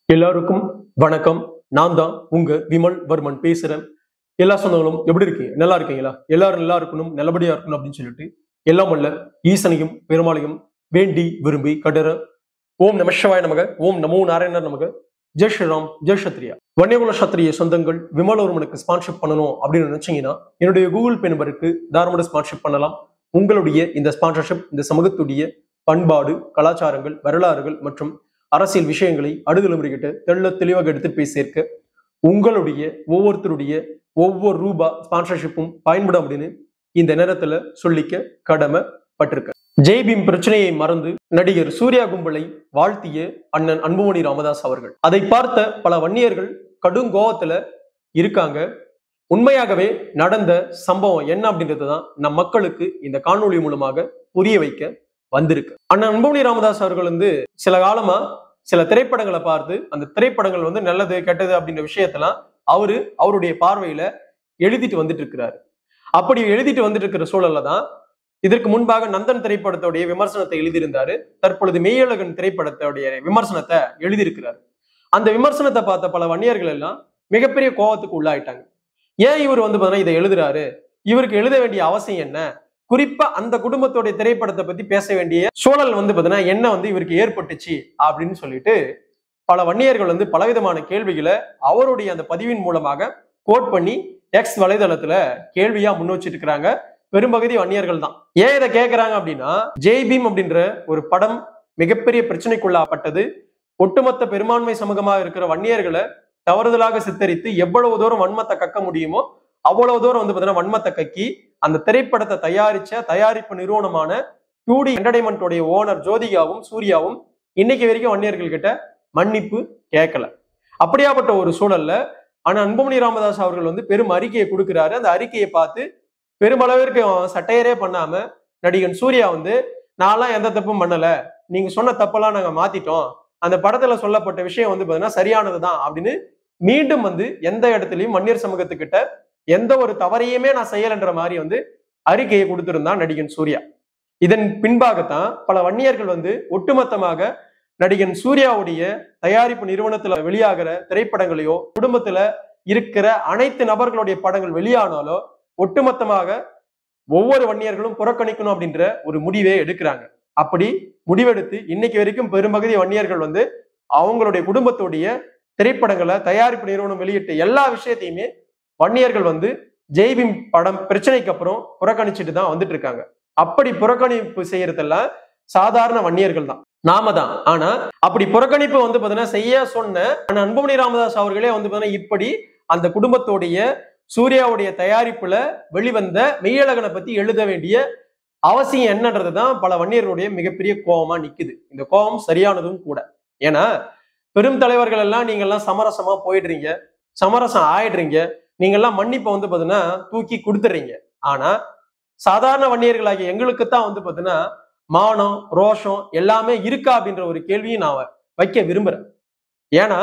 எல்லாருக்கும் வணக்கம் நான் தான் உங்க விமல் வர்மன் பேசுறேன் எல்லா சொந்தங்களும் எப்படி இருக்கீங்க நல்லா இருக்கீங்களா எல்லாரும் நல்லா இருக்கணும் நல்லபடியா இருக்கணும் அப்படின்னு சொல்லிட்டு எல்லாம் வல்ல ஈசனையும் பெருமாளையும் வேண்டி விரும்பி கடற ஓம் நம சிவாய நமக ஓம் நமோ நாராயணர் நமக ஜெய் ஸ்ரீராம் ஜெய் சத்ரியா வன்னியகுல சத்திரிய சொந்தங்கள் விமல் ஒருவனுக்கு ஸ்பான்ஷிப் பண்ணணும் அப்படின்னு நினைச்சீங்கன்னா என்னுடைய கூகுள் பே நம்பருக்கு தாராளமாக ஸ்பான்ஷிப் பண்ணலாம் உங்களுடைய இந்த ஸ்பான்சர்ஷிப் இந்த சமூகத்துடைய பண்பாடு கலாச்சாரங்கள் வரலாறுகள் மற்றும் அரசியல் விஷயங்களை அடுதலைமுறைகிட்ட தெள்ள தெளிவாக எடுத்து போய் சேர்க்க உங்களுடைய ஒவ்வொருத்தருடைய ஒவ்வொரு ரூபா ஸ்பான்சர்ஷிப்பும் பயன்படும் அப்படின்னு இந்த நேரத்துல சொல்லிக்க கடமைப்பட்டிருக்க ஜெய் பீம் பிரச்சனையை மறந்து நடிகர் சூர்யா கும்பலை வாழ்த்திய அண்ணன் அன்புமணி ராமதாஸ் அவர்கள் அதை பார்த்த பல வன்னியர்கள் கடும் கோவத்துல இருக்காங்க உண்மையாகவே நடந்த சம்பவம் என்ன அப்படின்றது தான் நம் மக்களுக்கு இந்த காணொளி மூலமாக புரிய வைக்க வந்திருக்கு அண்ணன் அன்புமணி ராமதாஸ் அவர்கள் வந்து சில காலமா சில திரைப்படங்களை பார்த்து அந்த திரைப்படங்கள் வந்து நல்லது கெட்டது அப்படின்ற விஷயத்தெல்லாம் அவரு அவருடைய பார்வையில எழுதிட்டு வந்துட்டு இருக்கிறாரு அப்படி எழுதிட்டு வந்துட்டு இருக்கிற சூழல்ல தான் இதற்கு முன்பாக நந்தன் திரைப்படத்துடைய விமர்சனத்தை எழுதியிருந்தாரு தற்பொழுது மெய்யழகன் திரைப்படத்துடைய விமர்சனத்தை எழுதியிருக்கிறாரு அந்த விமர்சனத்தை பார்த்த பல வன்னியர்கள் எல்லாம் மிகப்பெரிய கோவத்துக்கு உள்ளாயிட்டாங்க ஏன் இவர் வந்து பார்த்தீங்கன்னா இதை எழுதுறாரு இவருக்கு எழுத வேண்டிய அவசியம் என்ன குறிப்பா அந்த குடும்பத்தோட திரைப்படத்தை பத்தி பேச வேண்டிய சூழல் வந்து பாத்தீங்கன்னா என்ன வந்து இவருக்கு ஏற்பட்டுச்சு அப்படின்னு சொல்லிட்டு பல வன்னியர்கள் வந்து பலவிதமான கேள்விகளை அவருடைய அந்த பதிவின் மூலமாக கோட் பண்ணி எக்ஸ் வலைதளத்துல கேள்வியா முன் வச்சிட்டு இருக்கிறாங்க பெரும்பகுதி வன்னியர்கள் தான் ஏன் இதை கேட்கறாங்க அப்படின்னா ஜெய் பீம் அப்படின்ற ஒரு படம் மிகப்பெரிய பிரச்சனைக்குள்ளாப்பட்டது ஒட்டுமொத்த பெரும்பான்மை சமூகமாக இருக்கிற வன்னியர்களை தவறுதலாக சித்தரித்து எவ்வளவு தூரம் வன்மத்தை கக்க முடியுமோ அவ்வளவு தூரம் வந்து பாத்தீங்கன்னா வன்மத்தை கக்கி அந்த திரைப்படத்தை தயாரிச்ச தயாரிப்பு நிறுவனமான டூடி என்டர்டைன்மெண்டோடைய ஓனர் ஜோதிகாவும் சூர்யாவும் இன்னைக்கு வரைக்கும் வன்னியர்கள் கிட்ட மன்னிப்பு கேட்கல அப்படியாப்பட்ட ஒரு சூழல்ல ஆனா அன்புமணி ராமதாஸ் அவர்கள் வந்து பெரும் அறிக்கையை கொடுக்கிறாரு அந்த அறிக்கையை பார்த்து பெருமளவிற்கு அவன் சட்டையரே பண்ணாம நடிகன் சூர்யா வந்து நான்லாம் எந்த தப்பும் பண்ணல நீங்க சொன்ன தப்பெல்லாம் நாங்க மாத்திட்டோம் அந்த படத்துல சொல்லப்பட்ட விஷயம் வந்து பாத்தீங்கன்னா சரியானதுதான் அப்படின்னு மீண்டும் வந்து எந்த இடத்துலயும் வன்னியர் சமூகத்துக்கிட்ட எந்த ஒரு தவறையுமே நான் செய்யலைன்ற மாதிரி வந்து அறிக்கையை கொடுத்திருந்தான் நடிகன் சூர்யா இதன் பின்பாகத்தான் பல வன்னியர்கள் வந்து ஒட்டுமொத்தமாக நடிகன் சூர்யாவுடைய தயாரிப்பு நிறுவனத்துல வெளியாகிற திரைப்படங்களையோ குடும்பத்துல இருக்கிற அனைத்து நபர்களுடைய படங்கள் வெளியானாலோ ஒட்டுமொத்தமாக ஒவ்வொரு வன்னியர்களும் புறக்கணிக்கணும் அப்படின்ற ஒரு முடிவே எடுக்கிறாங்க அப்படி முடிவெடுத்து இன்னைக்கு வரைக்கும் பெரும்பகுதி வன்னியர்கள் வந்து அவங்களுடைய குடும்பத்துடைய திரைப்படங்களை தயாரிப்பு நிறுவனம் வெளியிட்ட எல்லா விஷயத்தையுமே வன்னியர்கள் வந்து ஜெய்பீம் படம் பிரச்சனைக்கு அப்புறம் புறக்கணிச்சுட்டு தான் வந்துட்டு இருக்காங்க அப்படி புறக்கணிப்பு செய்யறதெல்லாம் சாதாரண வன்னியர்கள் தான் நாம தான் ஆனா அப்படி புறக்கணிப்பு வந்து பாத்தீங்கன்னா செய்ய சொன்ன அண்ணன் அன்புமணி ராமதாஸ் அவர்களே வந்து பாத்தீங்கன்னா இப்படி அந்த குடும்பத்தோடைய சூர்யாவுடைய தயாரிப்புல வெளிவந்த மெய்யழகனை பத்தி எழுத வேண்டிய அவசியம் என்னன்றது தான் பல வன்னியர்களுடைய மிகப்பெரிய கோபமா நிக்குது இந்த கோபம் சரியானதும் கூட ஏன்னா பெரும் தலைவர்கள் எல்லாம் நீங்க எல்லாம் சமரசமா போயிடுறீங்க சமரசம் ஆயிடுறீங்க நீங்க எல்லாம் மன்னிப்பை வந்து பாத்தீங்கன்னா தூக்கி கொடுத்துறீங்க ஆனா சாதாரண வன்னியர்களாகிய எங்களுக்கு தான் வந்து பாத்தீங்கன்னா மானம் ரோஷம் எல்லாமே இருக்கா அப்படின்ற ஒரு கேள்வியும் நான் வைக்க விரும்புறேன் ஏன்னா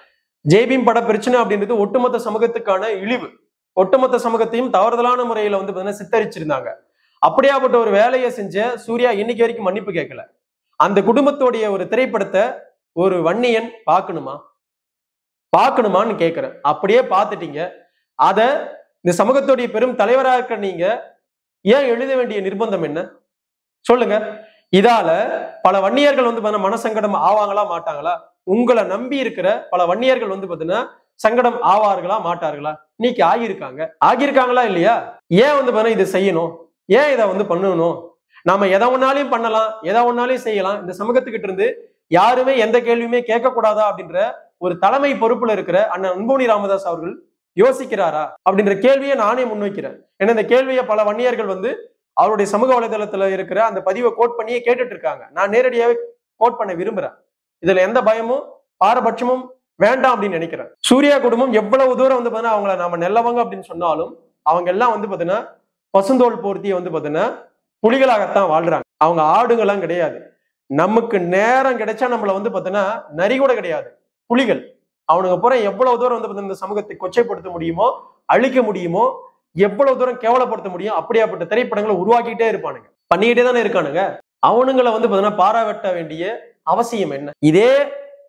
ஜேபீம் பட பிரச்சனை அப்படின்றது ஒட்டுமொத்த சமூகத்துக்கான இழிவு ஒட்டுமொத்த சமூகத்தையும் தவறுதலான முறையில வந்து பாத்தீங்கன்னா சித்தரிச்சிருந்தாங்க அப்படியாப்பட்ட ஒரு வேலையை செஞ்ச சூர்யா இன்னைக்கு வரைக்கும் மன்னிப்பு கேட்கல அந்த குடும்பத்தோடைய ஒரு திரைப்படத்தை ஒரு வன்னியன் பார்க்கணுமா பார்க்கணுமான்னு கேட்கிறேன் அப்படியே பார்த்துட்டீங்க அத இந்த சமூகத்துடைய பெரும் தலைவராக இருக்க நீங்க ஏன் எழுத வேண்டிய நிர்பந்தம் என்ன சொல்லுங்க இதால பல வன்னியர்கள் வந்து பாத்தீங்கன்னா மனசங்கடம் ஆவாங்களா மாட்டாங்களா உங்களை நம்பி இருக்கிற பல வன்னியர்கள் வந்து பாத்தீங்கன்னா சங்கடம் ஆவார்களா மாட்டார்களா இன்னைக்கு ஆகியிருக்காங்க ஆகியிருக்காங்களா இல்லையா ஏன் வந்து பாத்தீங்கன்னா இதை செய்யணும் ஏன் இதை வந்து பண்ணணும் நாம எதை ஒன்னாலையும் பண்ணலாம் எதை ஒன்னாலையும் செய்யலாம் இந்த சமூகத்துக்கிட்ட இருந்து யாருமே எந்த கேள்வியுமே கேட்கக்கூடாதா அப்படின்ற ஒரு தலைமை பொறுப்புல இருக்கிற அண்ணன் அன்புமணி ராமதாஸ் அவர்கள் யோசிக்கிறாரா அப்படின்ற கேள்வியை நானே முன்வைக்கிறேன் ஏன்னா இந்த கேள்வியை பல வன்னியர்கள் வந்து அவருடைய சமூக வலைதளத்துல இருக்கிற அந்த பதிவை கோட் பண்ணியே கேட்டுட்டு இருக்காங்க நான் நேரடியாவே கோட் பண்ண விரும்புறேன் இதுல எந்த பயமும் பாரபட்சமும் வேண்டாம் அப்படின்னு நினைக்கிறேன் சூர்யா குடும்பம் எவ்வளவு தூரம் வந்து பாத்தீங்கன்னா அவங்கள நாம நல்லவங்க அப்படின்னு சொன்னாலும் அவங்க எல்லாம் வந்து பாத்தீங்கன்னா பசுந்தோல் போர்த்தியை வந்து பாத்தீங்கன்னா புலிகளாகத்தான் வாழ்றாங்க அவங்க ஆடுங்கெல்லாம் கிடையாது நமக்கு நேரம் கிடைச்சா நம்மள வந்து பாத்தீங்கன்னா நரி கூட கிடையாது புலிகள் அவனுங்க பூரா எவ்வளவு தூரம் வந்து பாத்தீங்கன்னா இந்த சமூகத்தை கொச்சைப்படுத்த முடியுமோ அழிக்க முடியுமோ எவ்வளவு தூரம் கேவலப்படுத்த முடியும் அப்படியாப்பட்ட திரைப்படங்களை உருவாக்கிட்டே இருப்பானுங்க பண்ணிக்கிட்டே தானே இருக்கானுங்க அவனுங்களை வந்து பாத்தீங்கன்னா பாராட்ட வேண்டிய அவசியம் என்ன இதே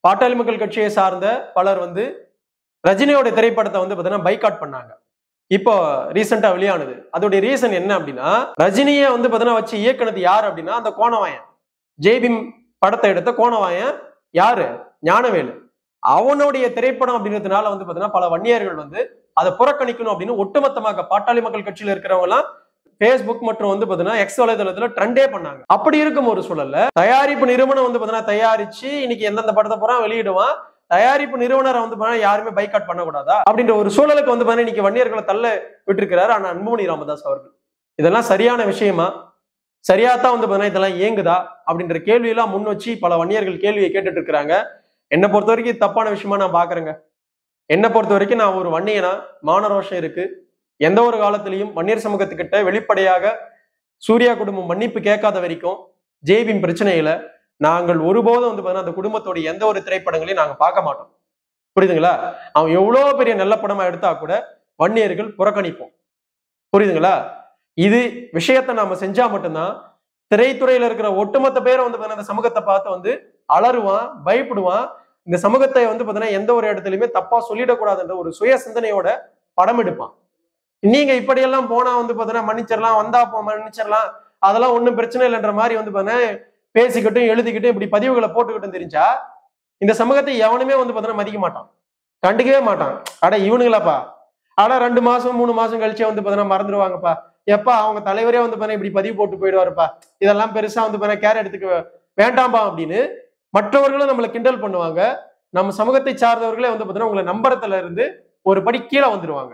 பாட்டாளி மக்கள் கட்சியை சார்ந்த பலர் வந்து ரஜினியோட திரைப்படத்தை வந்து பார்த்தீங்கன்னா பைகாட் பண்ணாங்க இப்போ ரீசெண்டா வெளியானது அதோடைய ரீசன் என்ன அப்படின்னா ரஜினியை வந்து பார்த்தீங்கன்னா வச்சு இயக்குனது யார் அப்படின்னா அந்த கோணவாயன் ஜெய்பீம் படத்தை எடுத்த கோணவாயன் யாரு ஞானவேலு அவனுடைய திரைப்படம் அப்படின்றதுனால வந்து பார்த்தீங்கன்னா பல வன்னியர்கள் வந்து அதை புறக்கணிக்கணும் அப்படின்னு ஒட்டுமொத்தமாக பாட்டாளி மக்கள் கட்சியில இருக்கிறவங்க எல்லாம் ஃபேஸ்புக் மற்றும் வந்து பாத்தீங்கன்னா எக்ஸ் வலைதளத்துல ட்ரெண்டே பண்ணாங்க அப்படி இருக்கும் ஒரு சூழல்ல தயாரிப்பு நிறுவனம் வந்து பாத்தீங்கன்னா தயாரிச்சு இன்னைக்கு எந்தெந்த படத்தை பூரா வெளியிடுவான் தயாரிப்பு நிறுவனரை வந்து பாத்தீங்கன்னா யாருமே பைக்காட் பண்ணக்கூடாதா அப்படின்ற ஒரு சூழலுக்கு வந்து பாத்தீங்கன்னா இன்னைக்கு வன்னியர்களை தள்ள விட்டுருக்கிறாரு ஆனா அன்புமணி ராமதாஸ் அவர்கள் இதெல்லாம் சரியான விஷயமா சரியாத்தான் வந்து பாத்தீங்கன்னா இதெல்லாம் இயங்குதா அப்படின்ற கேள்வியெல்லாம் முன் வச்சு பல வன்னியர்கள் கேள்வியை கேட்டுட்டு இருக்கிறாங்க என்னை பொறுத்த வரைக்கும் இது தப்பான விஷயமா நான் பாக்குறேங்க என்னை பொறுத்த வரைக்கும் நான் ஒரு வன்னியனா மானரோஷம் இருக்கு எந்த ஒரு காலத்திலையும் வன்னியர் சமூகத்துக்கிட்ட வெளிப்படையாக சூர்யா குடும்பம் மன்னிப்பு கேட்காத வரைக்கும் ஜேபின் பிரச்சனையில நாங்கள் ஒருபோதும் வந்து பாத்தீங்கன்னா அந்த குடும்பத்தோட எந்த ஒரு திரைப்படங்களையும் நாங்க பார்க்க மாட்டோம் புரியுதுங்களா அவன் எவ்வளவு பெரிய நல்ல படமா எடுத்தா கூட வன்னியர்கள் புறக்கணிப்போம் புரியுதுங்களா இது விஷயத்த நாம செஞ்சா மட்டும்தான் திரைத்துறையில இருக்கிற ஒட்டுமொத்த பேரை வந்து பாத்தீங்கன்னா இந்த சமூகத்தை பார்த்து வந்து அலறுவான் பயப்படுவான் இந்த சமூகத்தை வந்து பாத்தீங்கன்னா எந்த ஒரு இடத்துலயுமே தப்பா சொல்லிடக்கூடாதுன்ற ஒரு சுய சிந்தனையோட படம் எடுப்பான் நீங்க இப்படியெல்லாம் போனா வந்து பாத்தீங்கன்னா மன்னிச்சிடலாம் வந்தா போ மன்னிச்சிடலாம் அதெல்லாம் ஒண்ணும் பிரச்சனை இல்லைன்ற மாதிரி வந்து பாத்தீங்கன்னா பேசிக்கிட்டும் எழுதிக்கிட்டும் இப்படி பதிவுகளை போட்டுக்கிட்டும் தெரிஞ்சா இந்த சமூகத்தை எவனுமே வந்து பாத்தீங்கன்னா மதிக்க மாட்டான் கண்டுக்கவே மாட்டான் அட இவனுங்களாப்பா அட ரெண்டு மாசம் மூணு மாசம் கழிச்சே வந்து பாத்தீங்கன்னா மறந்துடுவாங்கப்பா எப்பா அவங்க தலைவரே வந்து பாத்தீங்கன்னா இப்படி பதிவு போட்டு போயிடுவாருப்பா இதெல்லாம் பெருசா வந்து பாத்தீங்கன்னா கேர் எடுத்துக்க வேண்டாம்பா அப்படின்னு மற்றவர்களும் நம்மளை கிண்டல் பண்ணுவாங்க நம்ம சமூகத்தை சார்ந்தவர்களே வந்து பாத்தீங்கன்னா உங்களை நம்பரத்துல இருந்து ஒரு படி கீழே வந்துருவாங்க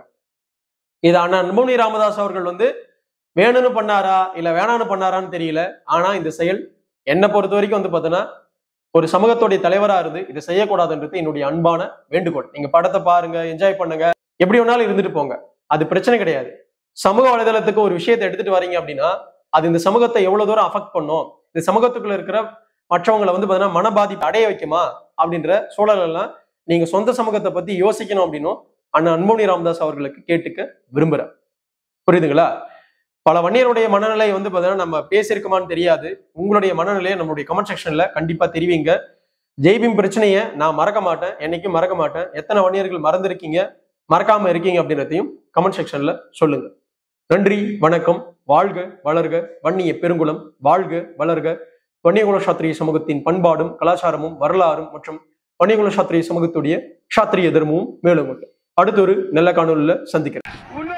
இது அண்ணா அன்புமணி ராமதாஸ் அவர்கள் வந்து வேணும்னு பண்ணாரா இல்ல வேணான்னு பண்ணாரான்னு தெரியல ஆனா இந்த செயல் என்னை பொறுத்த வரைக்கும் வந்து பாத்தீங்கன்னா ஒரு சமூகத்துடைய தலைவரா இருந்து இதை செய்யக்கூடாதுன்றது என்னுடைய அன்பான வேண்டுகோள் நீங்க படத்தை பாருங்க என்ஜாய் பண்ணுங்க எப்படி வேணாலும் இருந்துட்டு போங்க அது பிரச்சனை கிடையாது சமூக வலைதளத்துக்கு ஒரு விஷயத்தை எடுத்துட்டு வரீங்க அப்படின்னா அது இந்த சமூகத்தை எவ்வளவு தூரம் அஃபெக்ட் பண்ணும் இந்த சமூகத்துக்குள்ள இருக்கிற மற்றவங்களை வந்து பாத்தீங்கன்னா மன பாதிப்பு அடைய வைக்குமா அப்படின்ற சூழல் எல்லாம் நீங்க சொந்த சமூகத்தை பத்தி யோசிக்கணும் அப்படின்னும் அண்ணன் அன்புமணி ராமதாஸ் அவர்களுக்கு கேட்டுக்க விரும்புறேன் புரியுதுங்களா பல வன்னியருடைய மனநிலை வந்து பாத்தீங்கன்னா நம்ம பேசியிருக்கோமான்னு தெரியாது உங்களுடைய மனநிலையை நம்மளுடைய கமெண்ட் செக்ஷன்ல கண்டிப்பா தெரிவிங்க ஜெய்பீம் பிரச்சனையை நான் மறக்க மாட்டேன் என்னைக்கும் மறக்க மாட்டேன் எத்தனை வன்னியர்கள் மறந்துருக்கீங்க மறக்காம இருக்கீங்க அப்படின்றதையும் கமெண்ட் செக்ஷன்ல சொல்லுங்க நன்றி வணக்கம் வாழ்க வளர்க வன்னிய பெருங்குளம் வாழ்க வளர்க வன்னியகுல சாத்திரிய சமூகத்தின் பண்பாடும் கலாச்சாரமும் வரலாறும் மற்றும் வன்னியகுல சாத்திரிய சமூகத்துடைய சாத்திரிய தர்மமும் மேலும் அடுத்த ஒரு நல்ல காணொலியில சந்திக்கிறேன் உண்மை